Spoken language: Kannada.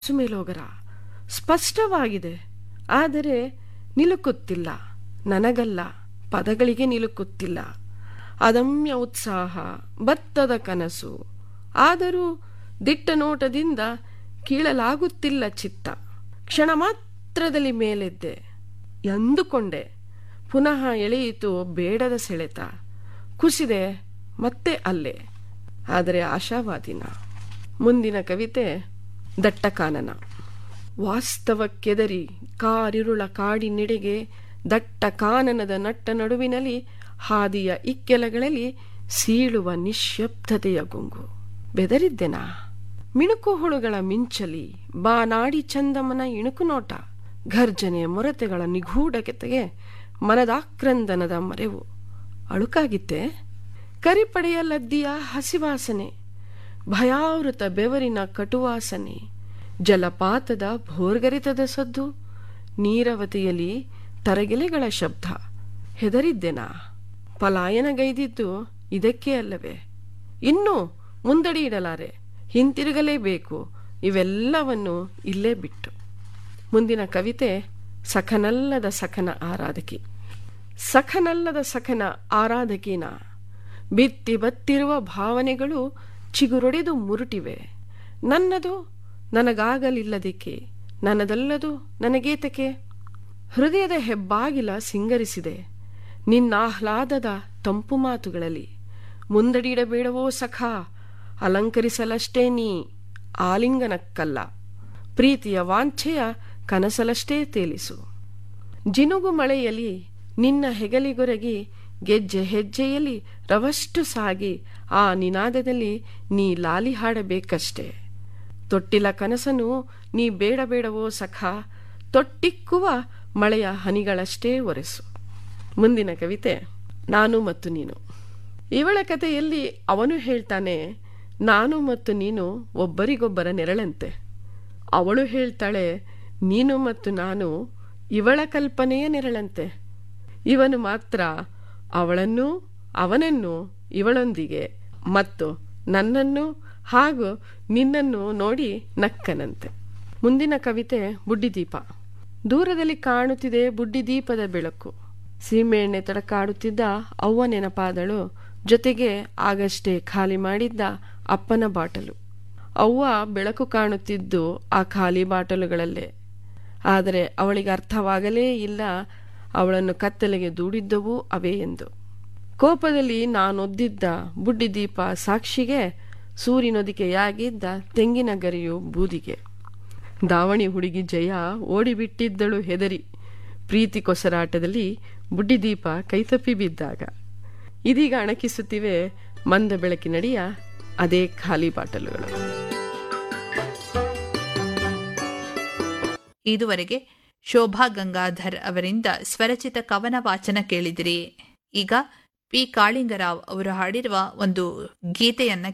ಸುಮೇಲೋಗರ ಸ್ಪಷ್ಟವಾಗಿದೆ ಆದರೆ ನಿಲುಕುತ್ತಿಲ್ಲ ನನಗಲ್ಲ ಪದಗಳಿಗೆ ನಿಲುಕುತ್ತಿಲ್ಲ ಅದಮ್ಯ ಉತ್ಸಾಹ ಬತ್ತದ ಕನಸು ಆದರೂ ದಿಟ್ಟ ನೋಟದಿಂದ ಕೀಳಲಾಗುತ್ತಿಲ್ಲ ಚಿತ್ತ ಕ್ಷಣ ಮಾತ್ರದಲ್ಲಿ ಮೇಲೆದ್ದೆ ಎಂದುಕೊಂಡೆ ಪುನಃ ಎಳೆಯಿತು ಬೇಡದ ಸೆಳೆತ ಕುಸಿದೆ ಮತ್ತೆ ಅಲ್ಲೇ ಆದರೆ ಆಶಾವಾದಿನ ಮುಂದಿನ ಕವಿತೆ ದಟ್ಟಕಾನನ ವಾಸ್ತವಕ್ಕೆದರಿ ಕಾರಿರುಳ ಕಾಡಿನೆಡೆಗೆ ದಟ್ಟ ಕಾನನದ ನಟ್ಟ ನಡುವಿನಲ್ಲಿ ಹಾದಿಯ ಇಕ್ಕೆಲಗಳಲ್ಲಿ ಸೀಳುವ ನಿಶ್ಶಬ್ದತೆಯ ಗುಂಗು ಬೆದರಿದ್ದೆನಾ ಮಿಣುಕು ಹುಳುಗಳ ಮಿಂಚಲಿ ಬಾನಾಡಿ ಚಂದಮನ ಇಣುಕು ನೋಟ ಘರ್ಜನೆ ಮೊರತೆಗಳ ನಿಗೂಢತೆಗೆ ಮನದಾಕ್ರಂದನದ ಮರೆವು ಅಳುಕಾಗಿತ್ತೆ ಕರಿಪಡೆಯ ಲದ್ದಿಯ ಹಸಿವಾಸನೆ ಭಯಾವೃತ ಬೆವರಿನ ಕಟುವಾಸನೆ ಜಲಪಾತದ ಭೋರ್ಗರಿತದ ಸದ್ದು ನೀರವತೆಯಲ್ಲಿ ತರಗೆಲೆಗಳ ಶಬ್ದ ಹೆದರಿದ್ದೆನಾ ಪಲಾಯನಗೈದಿದ್ದು ಇದಕ್ಕೆ ಅಲ್ಲವೇ ಇನ್ನು ಮುಂದಡಿ ಇಡಲಾರೆ ಹಿಂತಿರುಗಲೇಬೇಕು ಇವೆಲ್ಲವನ್ನು ಇಲ್ಲೇ ಬಿಟ್ಟು ಮುಂದಿನ ಕವಿತೆ ಸಖನಲ್ಲದ ಸಖನ ಆರಾಧಕಿ ಸಖನಲ್ಲದ ಸಖನ ಆರಾಧಕಿನ ಬಿತ್ತಿ ಬತ್ತಿರುವ ಭಾವನೆಗಳು ಚಿಗುರೊಡೆದು ಮುರುಟಿವೆ ನನ್ನದು ನನಗಾಗಲಿಲ್ಲದಿಕ್ಕೆ ನನ್ನದಲ್ಲದು ನನಗೇತಕ್ಕೆ ಹೃದಯದ ಹೆಬ್ಬಾಗಿಲ ಸಿಂಗರಿಸಿದೆ ನಿನ್ನಾಹ್ಲಾದದ ತಂಪು ಮಾತುಗಳಲ್ಲಿ ಮುಂದಡಿಯಿಡಬೇಡವೋ ಸಖ ಅಲಂಕರಿಸಲಷ್ಟೇ ನೀ ಆಲಿಂಗನಕ್ಕಲ್ಲ ಪ್ರೀತಿಯ ವಾಂಛೆಯ ಕನಸಲಷ್ಟೇ ತೇಲಿಸು ಜಿನುಗು ಮಳೆಯಲ್ಲಿ ನಿನ್ನ ಹೆಗಲಿಗೊರಗಿ ಗೆಜ್ಜೆ ಹೆಜ್ಜೆಯಲ್ಲಿ ರವಷ್ಟು ಸಾಗಿ ಆ ನಿನಾದದಲ್ಲಿ ನೀ ಲಾಲಿ ಹಾಡಬೇಕಷ್ಟೆ ತೊಟ್ಟಿಲ ಕನಸನು ನೀ ಬೇಡ ಬೇಡವೋ ಸಖ ತೊಟ್ಟಿಕ್ಕುವ ಮಳೆಯ ಹನಿಗಳಷ್ಟೇ ಒರೆಸು ಮುಂದಿನ ಕವಿತೆ ನಾನು ಮತ್ತು ನೀನು ಇವಳ ಕಥೆಯಲ್ಲಿ ಅವನು ಹೇಳ್ತಾನೆ ನಾನು ಮತ್ತು ನೀನು ಒಬ್ಬರಿಗೊಬ್ಬರ ನೆರಳಂತೆ ಅವಳು ಹೇಳ್ತಾಳೆ ನೀನು ಮತ್ತು ನಾನು ಇವಳ ಕಲ್ಪನೆಯ ನೆರಳಂತೆ ಇವನು ಮಾತ್ರ ಅವಳನ್ನು ಅವನನ್ನು ಇವಳೊಂದಿಗೆ ಮತ್ತು ನನ್ನನ್ನು ಹಾಗೂ ನಿನ್ನನ್ನು ನೋಡಿ ನಕ್ಕನಂತೆ ಮುಂದಿನ ಕವಿತೆ ಬುಡ್ಡಿದೀಪ ದೂರದಲ್ಲಿ ಕಾಣುತ್ತಿದೆ ಬುಡ್ಡಿದೀಪದ ಬೆಳಕು ಸೀಮೆಎಣ್ಣೆ ತಡಕಾಡುತ್ತಿದ್ದ ಅವ್ವ ನೆನಪಾದಳು ಜೊತೆಗೆ ಆಗಷ್ಟೇ ಖಾಲಿ ಮಾಡಿದ್ದ ಅಪ್ಪನ ಬಾಟಲು ಅವ್ವ ಬೆಳಕು ಕಾಣುತ್ತಿದ್ದು ಆ ಖಾಲಿ ಬಾಟಲುಗಳಲ್ಲೇ ಆದರೆ ಅವಳಿಗೆ ಅರ್ಥವಾಗಲೇ ಇಲ್ಲ ಅವಳನ್ನು ಕತ್ತಲೆಗೆ ದೂಡಿದ್ದವೂ ಅವೇ ಎಂದು ಕೋಪದಲ್ಲಿ ನಾನೊದ್ದಿದ್ದ ಬುಡ್ಡಿದೀಪ ಸಾಕ್ಷಿಗೆ ಸೂರಿನೊದಿಕೆಯಾಗಿದ್ದ ತೆಂಗಿನ ಗರಿಯು ಬೂದಿಗೆ ದಾವಣಿ ಹುಡುಗಿ ಜಯ ಓಡಿಬಿಟ್ಟಿದ್ದಳು ಹೆದರಿ ಪ್ರೀತಿ ಕೊಸರಾಟದಲ್ಲಿ ಬುಡ್ಡಿದೀಪ ಕೈತಪ್ಪಿ ಬಿದ್ದಾಗ ಇದೀಗ ಅಣಕಿಸುತ್ತಿವೆ ಮಂದ ಬೆಳಕಿನಡಿಯ ಅದೇ ಖಾಲಿ ಬಾಟಲುಗಳು ಇದುವರೆಗೆ ಶೋಭಾ ಗಂಗಾಧರ್ ಅವರಿಂದ ಸ್ವರಚಿತ ಕವನ ವಾಚನ ಕೇಳಿದಿರಿ ಈಗ ಪಿ ಕಾಳಿಂಗರಾವ್ ಅವರು ಹಾಡಿರುವ ಒಂದು ಗೀತೆಯನ್ನ